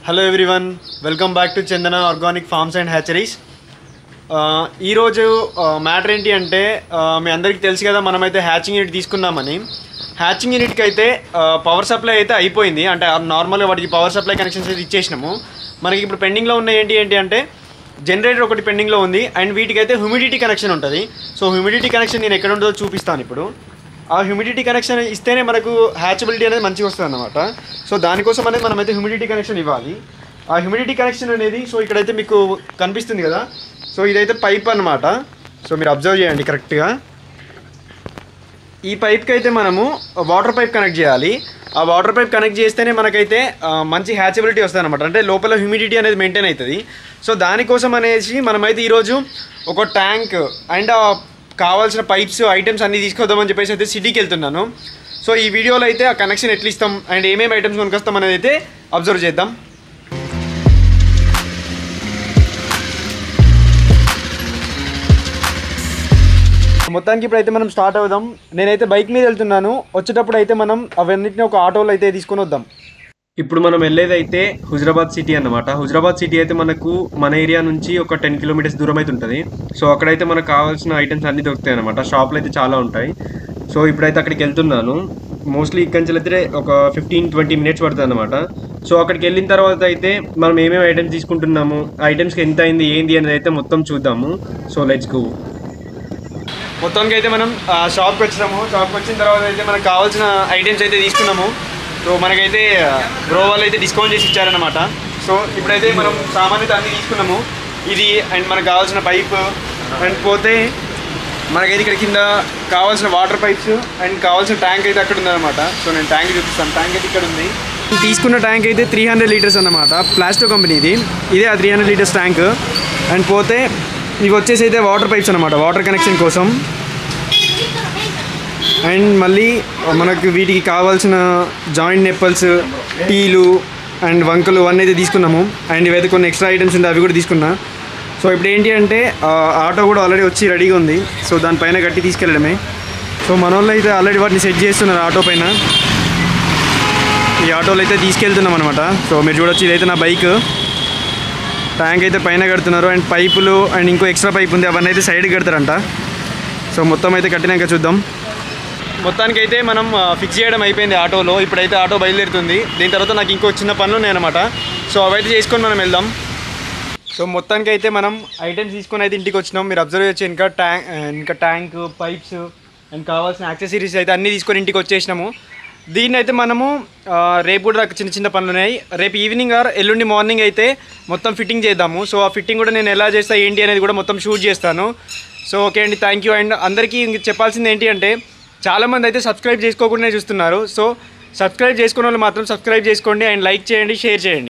hello everyone welcome back to Chandana organic farms and hatcheries ఈరోజు matter ఏంటి అంటే ఆ, మీ అందరికీ తెలుసు కదా మనమైతే హ్యాచింగ్ యూనిట్ తీసుకున్నామని హ్యాచింగ్ యూనిట్కి అయితే పవర్ సప్లై అయితే అయిపోయింది అంటే నార్మల్గా వాటికి పవర్ సప్లై కనెక్షన్స్ అయితే ఇచ్చేసినాము మనకి ఇప్పుడు పెండింగ్లో ఉన్న ఏంటి ఏంటి అంటే జనరేటర్ ఒకటి పెండింగ్లో ఉంది అండ్ వీటికైతే హ్యూమిడిటీ కనెక్షన్ ఉంటుంది సో హ్యూమిడిటీ కనెక్షన్ నేను ఎక్కడ ఉంటుందో చూపిస్తాను ఇప్పుడు ఆ హ్యూమిడిటీ కనెక్షన్ ఇస్తేనే మనకు హ్యాచబిలిటీ అనేది మంచిగా వస్తుంది అనమాట సో దానికోసం అనేది మనమైతే హ్యూమిడిటీ కనెక్షన్ ఇవ్వాలి ఆ హ్యూమిడిటీ కనెక్షన్ అనేది సో ఇక్కడైతే మీకు కనిపిస్తుంది కదా సో ఇదైతే పైప్ అన్నమాట సో మీరు అబ్జర్వ్ చేయండి కరెక్ట్గా ఈ పైప్కి అయితే మనము వాటర్ పైప్ కనెక్ట్ చేయాలి ఆ వాటర్ పైప్ కనెక్ట్ చేస్తేనే మనకైతే ఆ, మంచి హ్యాచబిలిటీ వస్తుంది అనమాట అంటే లోపల హ్యూమిడిటీ అనేది మెయింటైన్ అవుతుంది సో దానికోసం అనేసి మనమైతే ఈరోజు ఒక ట్యాంక్ అండ్ ఆ కావాల్సిన పైప్స్ ఐటమ్స్ అన్నీ తీసుకొద్దామని చెప్పేసి అయితే సిటీకి వెళ్తున్నాను సో ఈ వీడియోలో అయితే ఆ కనెక్షన్ ఎట్లా ఇస్తాం అండ్ ఏమేమి ఐటమ్స్ కొనుకొస్తాం అనేది అయితే అబ్జర్వ్ చేద్దాం మొత్తానికి ఇప్పుడైతే మనం స్టార్ట్ అవుదాం నేనైతే బైక్ మీద వెళ్తున్నాను వచ్చేటప్పుడు అయితే మనం అవన్నిటిని ఒక ఆటోలో అయితే తీసుకొని వద్దాం ఇప్పుడు మనం వెళ్ళేది అయితే హుజరాబాద్ సిటీ అన్నమాట హుజరాబాద్ సిటీ అయితే మనకు మన ఏరియా నుంచి ఒక టెన్ కిలోమీటర్స్ దూరం అయితే ఉంటుంది సో అక్కడైతే మనకు కావాల్సిన ఐటమ్స్ అన్ని దొరుకుతాయి అనమాట షాపులు అయితే చాలా ఉంటాయి సో ఇప్పుడైతే అక్కడికి వెళ్తున్నాను మోస్ట్లీ ఇక్కడి నుంచి అయితే ఒక ఫిఫ్టీన్ ట్వంటీ మినిట్స్ పడుతుంది అనమాట సో అక్కడికి వెళ్ళిన తర్వాత అయితే మనం ఏమేమి ఐటమ్స్ తీసుకుంటున్నాము ఐటమ్స్కి ఎంత అయింది ఏంది అనేది అయితే మొత్తం చూద్దాము సో లెట్స్ గో మొత్తానికి అయితే మనం ఆ, షాప్కి వచ్చినాము షాప్కి వచ్చిన తర్వాత అయితే మనకు కావాల్సిన ఐటమ్స్ అయితే తీసుకున్నాము సో మనకైతే ఆ, బ్రో వాళ్ళు అయితే డిస్కౌంట్ చేసి ఇచ్చారనమాట సో ఇప్పుడైతే మనం సామాన్ అయితే అన్ని తీసుకున్నాము ఇది అండ్ మనకు కావాల్సిన పైప్ అండ్ పోతే మనకైతే ఇక్కడ కింద కావాల్సిన వాటర్ పైప్స్ అండ్ కావాల్సిన ట్యాంక్ అయితే అక్కడ ఉందన్నమాట సో నేను ట్యాంక్ చూపిస్తాను ట్యాంక్ అయితే ఇక్కడ ఉంది తీసుకున్న ట్యాంక్ అయితే త్రీ హండ్రెడ్ లీటర్స్ అన్నమాట ప్లాస్టో కంపెనీది ఇదే ఆ three hundred litres tank and పోతే ఇవి వచ్చేసి అయితే వాటర్ పైప్స్ అనమాట వాటర్ కనెక్షన్ కోసం అండ్ మళ్ళీ మనకు వీటికి కావాల్సిన జాయింట్ నెప్పల్స్ టీలు అండ్ వంకలు అన్నీ అయితే తీసుకున్నాము అండ్ ఇవైతే కొన్ని ఎక్స్ట్రా ఐటమ్స్ ఉంటే అవి కూడా తీసుకున్నా సో ఇప్పుడు ఏంటి అంటే ఆ, ఆటో కూడా ఆల్రెడీ వచ్చి రెడీగా ఉంది సో దానిపైన కట్టి తీసుకెళ్ళడమే సో మన వాళ్ళు అయితే ఆల్రెడీ వాటిని సెట్ చేస్తున్నారు ఆటో పైన ఈ ఆటోలో అయితే తీసుకెళ్తున్నాం అనమాట సో మీరు చూడొచ్చు ఇదైతే నా బైక్ ట్యాంక్ అయితే పైన కడుతున్నారు అండ్ పైపులు అండ్ ఇంకో ఎక్స్ట్రా పైప్ ఉంది అవన్నీ అయితే సైడ్కి కడతారంట సో మొత్తం అయితే కట్టినాక చూద్దాం మొత్తానికి అయితే మనం ఫిక్స్ చేయడం అయిపోయింది ఆటోలో ఇప్పుడైతే ఆటో బయలుదేరుతుంది దీని తర్వాత నాకు ఇంకో చిన్న పనులు ఉన్నాయన్నమాట సో అవైతే చేసుకొని మనం వెళ్దాం సో మొత్తానికి అయితే మనం ఐటమ్స్ తీసుకొని అయితే ఇంటికి వచ్చినాం మీరు అబ్జర్వ్ చేయొచ్చు ఇంకా ట్యాంక్ ఇంకా ట్యాంక్ పైప్స్ అండ్ కావాల్సిన యాక్సెసరీస్ అయితే అన్నీ తీసుకొని ఇంటికి వచ్చేసినాము దీన్ని అయితే మనము ఆ, రేపు కూడా నాకు చిన్న చిన్న పనులు ఉన్నాయి రేపు ఈవినింగ్ ఆర్ ఎల్లుండి మార్నింగ్ అయితే మొత్తం ఫిట్టింగ్ చేద్దాము సో ఆ ఫిట్టింగ్ కూడా నేను ఎలా చేస్తా ఏంటి అనేది కూడా మొత్తం షూట్ చేస్తాను సో ఓకే అండి థ్యాంక్ యూ అండ్ అందరికీ ఇంక చెప్పాల్సింది ఏంటి అంటే చాలామంది అయితే సబ్స్క్రైబ్ చేసుకోకుండానే చూస్తున్నారు సో సబ్స్క్రైబ్ చేసుకున్న వాళ్ళు మాత్రం సబ్స్క్రైబ్ చేసుకోండి అండ్ లైక్ చేయండి షేర్ చేయండి